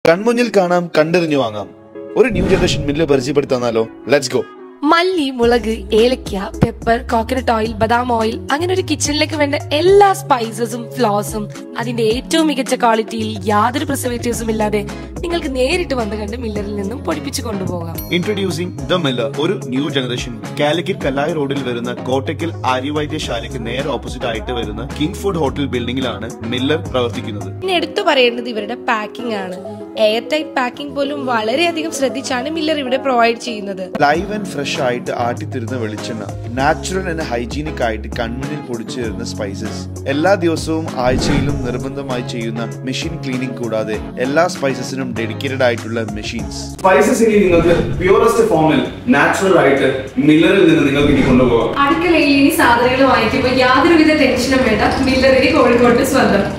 കൺമുന്നിൽ കാണാം കണ്ടെറിഞ്ഞു വാങ്ങാം ഒരു ന്യൂ ജനറേഷൻ മില്ല് പരിചയപ്പെടുത്താന്നാലോ ലെറ്റ്സ് ഗോ മല്ലി മുളക് ഏലക്ക പെപ്പർ കോക്കനട്ട് ഓയിൽ ബദാം ഓയിൽ അങ്ങനെ ഒരു കിച്ചണിലേക്ക് വേണ്ട എല്ലാ സ്പൈസസും ഫ്ലോസും അതിന്റെ ഏറ്റവും മികച്ച ക്വാളിറ്റിയിൽ യാതൊരു പ്രിസർവേറ്റീവ്സും ഇല്ലാതെ നിങ്ങൾക്ക് നേരിട്ട് വന്ന് കണ്ട് മില്ലറിൽ നിന്നും പൊടിപ്പിച്ചു കൊണ്ടുപോകാം ഇൻട്രൊഡ്യൂസിംഗ് ദ മില്ലർ ഒരു ന്യൂ ജനറേഷൻ കാലിക്കറ്റ് കല്ലായി റോഡിൽ വരുന്ന കോട്ടയ്ക്കൽ ആര്യവൈദ്യശാലയ്ക്ക് നേരെ ഓപ്പോസിറ്റ് ആയിട്ട് വരുന്ന കിങ് ഫുഡ് ഹോട്ടൽ ബിൽഡിംഗിലാണ് മില്ലർ പ്രവർത്തിക്കുന്നത് പിന്നെ എടുത്തു പറയേണ്ടത് ഇവരുടെ പാക്കിംഗ് ആണ് എയർ ടൈറ്റ് പാക്കിംഗ് പോലും വളരെയധികം ശ്രദ്ധിച്ചാണ് മില്ലർ ഇവിടെ പ്രൊവൈഡ് ചെയ്യുന്നത് ലൈവ് ആൻഡ് ഫ്രഷ് ആയിട്ട് ആട്ടിത്തരുന്ന വെളിച്ചെണ്ണ നാച്ചുറൽ ആൻഡ് ഹൈജീനിക് ആയിട്ട് കൺമുന്നിൽ പൊടിച്ചു തരുന്ന സ്പൈസസ് എല്ലാ ദിവസവും ആഴ്ചയിലും നിർബന്ധമായി ചെയ്യുന്ന മെഷീൻ ക്ലീനിങ് കൂടാതെ എല്ലാ സ്പൈസസിനും ഡെഡിക്കേറ്റഡ് ആയിട്ടുള്ള മെഷീൻസ് സ്പൈസസ് ഇനി നിങ്ങൾക്ക് പ്യൂറസ്റ്റ് ഫോമിൽ നാച്ചുറൽ ആയിട്ട് മില്ലറിൽ നിന്ന് നിങ്ങൾക്ക് ഇനി കൊണ്ടുപോകാം അടുക്കളയിൽ ഇനി സാധനങ്ങൾ വാങ്ങിക്കുമ്പോൾ യാതൊരുവിധ ടെൻഷനും വേണ്ട മില്ലറിന് കോഴിക്കോട്ട് സ്വന്തം